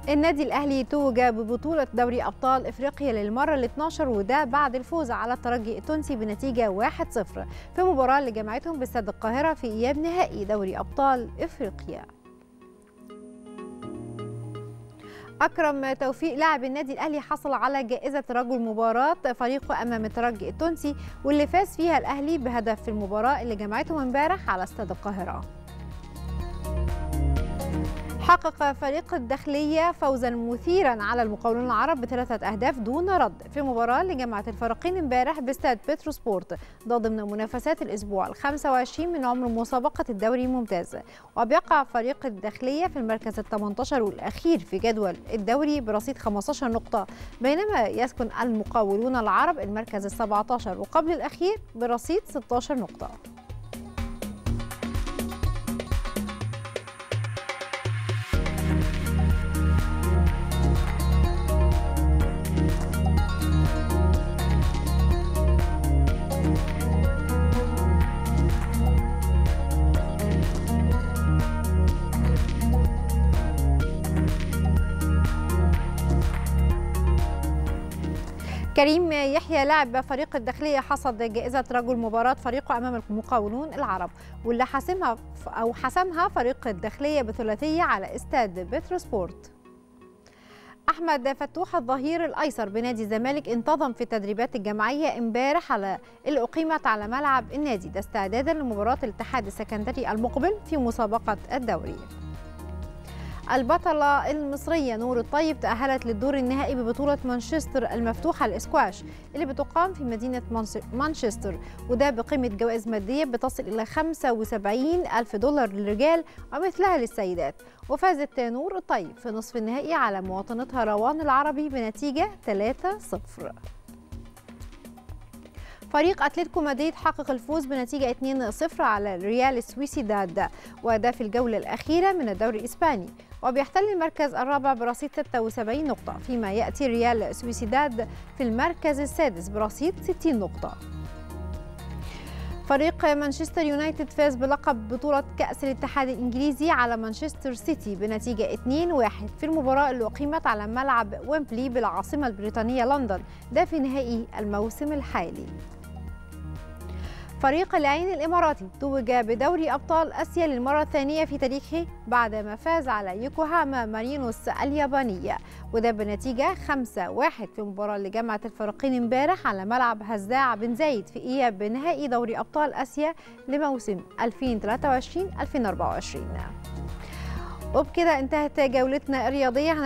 النادي الأهلي توج ببطولة دوري أبطال إفريقيا للمرة ال 12 وده بعد الفوز على الترجي التونسي بنتيجة 1-0 في مباراة اللي جمعتهم باستاد القاهرة في إياب نهائي دوري أبطال إفريقيا. أكرم توفيق لاعب النادي الأهلي حصل على جائزة رجل مباراة فريقه أمام الترجي التونسي واللي فاز فيها الأهلي بهدف في المباراة اللي جمعتهم امبارح على استاد القاهرة. حقق فريق الداخلية فوزا مثيرا على المقاولون العرب بثلاثة أهداف دون رد في مباراة اللي جمعت الفريقين امبارح باستاد بترو سبورت ده ضمن منافسات الأسبوع ال 25 من عمر مسابقة الدوري الممتاز وبيقع فريق الداخلية في المركز ال 18 والأخير في جدول الدوري برصيد 15 نقطة بينما يسكن المقاولون العرب المركز ال 17 وقبل الأخير برصيد 16 نقطة كريم يحيى لاعب فريق الداخلية حصد جائزة رجل مباراة فريقه أمام المقاولون العرب واللي حسمها أو حسمها فريق الداخلية بثلاثية على استاد بترو سبورت. أحمد فتوح الظهير الأيسر بنادي الزمالك انتظم في التدريبات الجماعية امبارح على اللي أقيمت على ملعب النادي ده استعدادا لمباراة الاتحاد السكندري المقبل في مسابقة الدوري. البطلة المصرية نور الطيب تأهلت للدور النهائي ببطولة مانشستر المفتوحة الإسكواش اللي بتقام في مدينة مانشستر وده بقيمة جوائز مادية بتصل إلى 75 ألف دولار للرجال ومثلها للسيدات وفازت نور الطيب في نصف النهائي على مواطنتها روان العربي بنتيجة 3-0 فريق اتلتيكو مدريد حقق الفوز بنتيجه 2-0 على ريال سويسيداد وده في الجوله الاخيره من الدوري الاسباني وبيحتل المركز الرابع برصيد 76 نقطه فيما ياتي ريال سويسيداد في المركز السادس برصيد 60 نقطه فريق مانشستر يونايتد فاز بلقب بطولة كأس الاتحاد الإنجليزي على مانشستر سيتي بنتيجة 2-1 في المباراة اللي أقيمت على ملعب ويمبلي بالعاصمة البريطانية لندن ده في نهائي الموسم الحالي فريق العين الإماراتي توج بدوري أبطال آسيا للمرة الثانية في تاريخه بعدما فاز على يوكوهاما مارينوس اليابانية وده بنتيجة 5-1 في المباراة اللي جمعت الفريقين امبارح على ملعب هزاع بن زايد في إياب نهائي دوري أبطال آسيا لموسم 2023-2024 وبكده انتهت جولتنا الرياضية